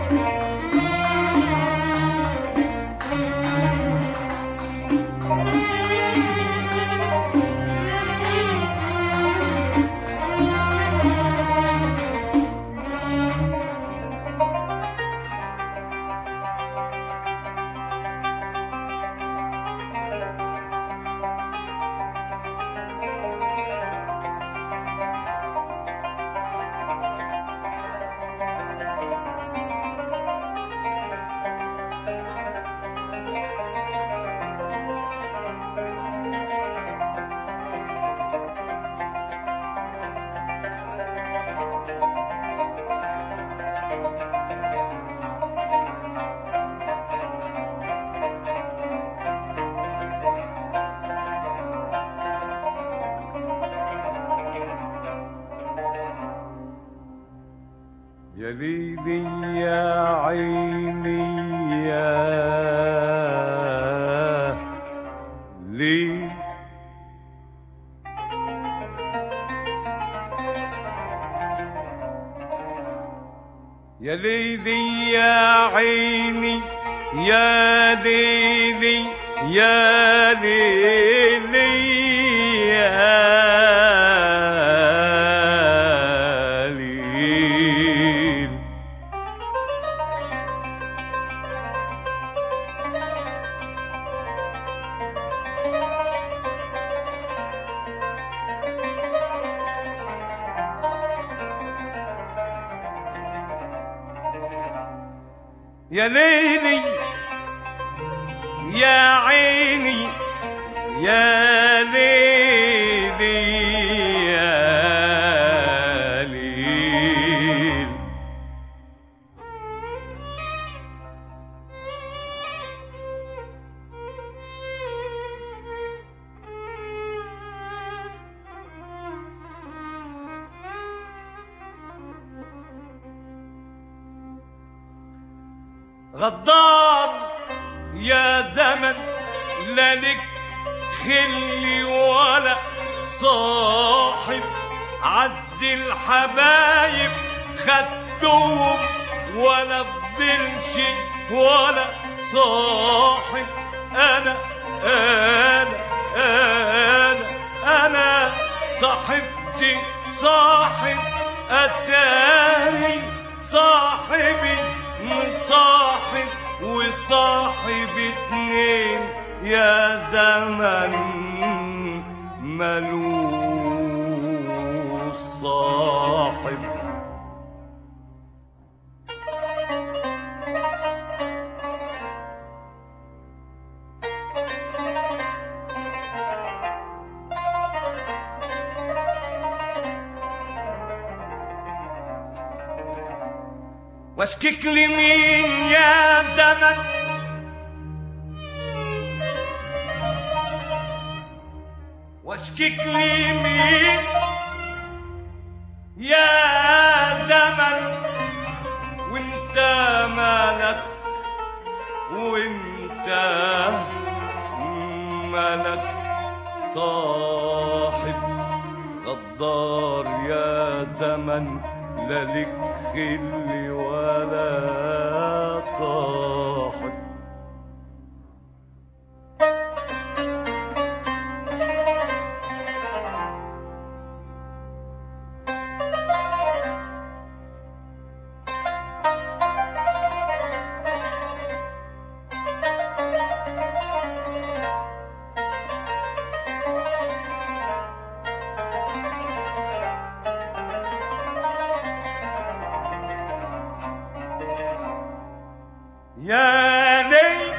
يا ليلي يا عيني يا ليل يا ليلي يا عيني يا ليلي يا ليلي يا ليل يا ليلي يا عيني يا ليلي يا ليل غدار يا زمن لا لك خلي ولا صاحب عد الحبايب خدتهم ولا فضلش ولا صاحب انا انا انا انا صاحبتي صاحب اتاني صاحبي مصاحب وصاحب اتنين يا زمن ملوش صاحب واشكك لمين يا زمن واشكك لمين يا زمن وانت مالك وانت مالك صاحب غدار يا زمن لا لك خل ولا صاحب يا ليل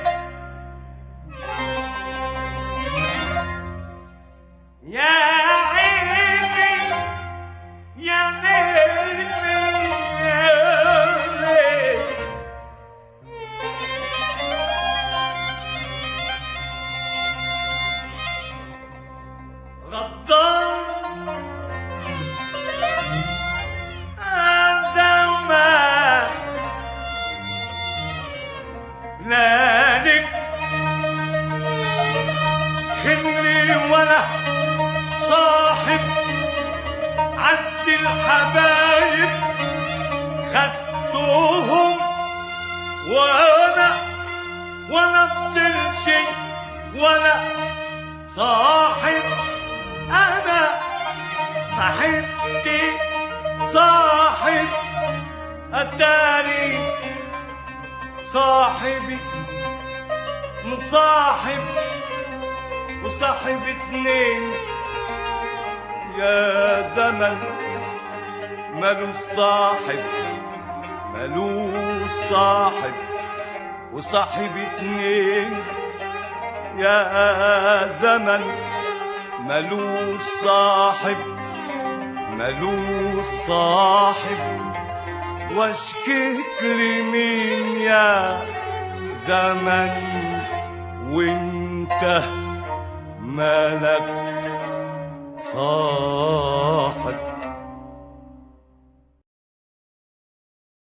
يا عيني يا ليلي يا ليل غدار هذا ما لك خلي ولا صاحب عد الحبايب خدتهم وانا وانا فضلت وانا صاحب انا صاحبتي صاحب التاني صاحبي مصاحب وصاحب اتنين يا زمن مالوش صاحب مالوش صاحب وصاحب اتنين يا زمن مالوش صاحب مالوش صاحب واشكيت لمين يا زمن وانت مالك صاحب